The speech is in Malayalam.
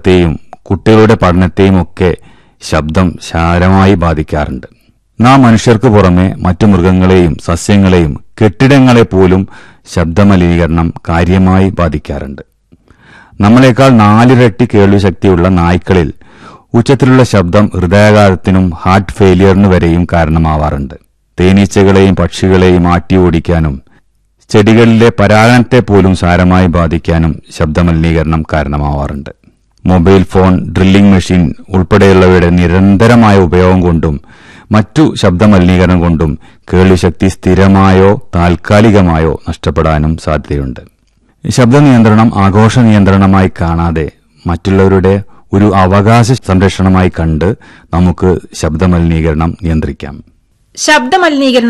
ഉറക്കത്തെയും കുട്ടികളുടെ പഠനത്തെയും ഒക്കെ ശബ്ദം സാരമായി ബാധിക്കാറുണ്ട് നാം മനുഷ്യർക്ക് പുറമെ മറ്റു മൃഗങ്ങളെയും സസ്യങ്ങളെയും കെട്ടിടങ്ങളെ പോലും ശബ്ദമലിനീകരണം കാര്യമായി ബാധിക്കാറുണ്ട് നമ്മളെക്കാൾ നാലിരട്ടി കേൾവിശക്തിയുള്ള നായ്ക്കളിൽ ഉച്ചത്തിലുള്ള ശബ്ദം ഹൃദയാഘാതത്തിനും ഹാർട്ട് ഫെയിലിയറിനു വരെയും കാരണമാവാറുണ്ട് തേനീച്ചകളെയും പക്ഷികളെയും ആട്ടി ഓടിക്കാനും ചെടികളിലെ പരാഗണത്തെ പോലും സാരമായി ബാധിക്കാനും ശബ്ദമലിനീകരണം കാരണമാവാറുണ്ട് മൊബൈൽ ഫോൺ ഡ്രില്ലിംഗ് മെഷീൻ ഉൾപ്പെടെയുള്ളവയുടെ നിരന്തരമായ ഉപയോഗം കൊണ്ടും മറ്റു ശബ്ദമലിനീകരണം കൊണ്ടും കേൾവിശക്തി സ്ഥിരമായോ താൽക്കാലികമായോ നഷ്ടപ്പെടാനും സാധ്യതയുണ്ട് ശബ്ദ നിയന്ത്രണം ആഘോഷ നിയന്ത്രണമായി കാണാതെ മറ്റുള്ളവരുടെ ഒരു അവകാശ സംരക്ഷണമായി കണ്ട് നമുക്ക് ശബ്ദമലിനീകരണം നിയന്ത്രിക്കാം ശബ്ദമലിനീകരണ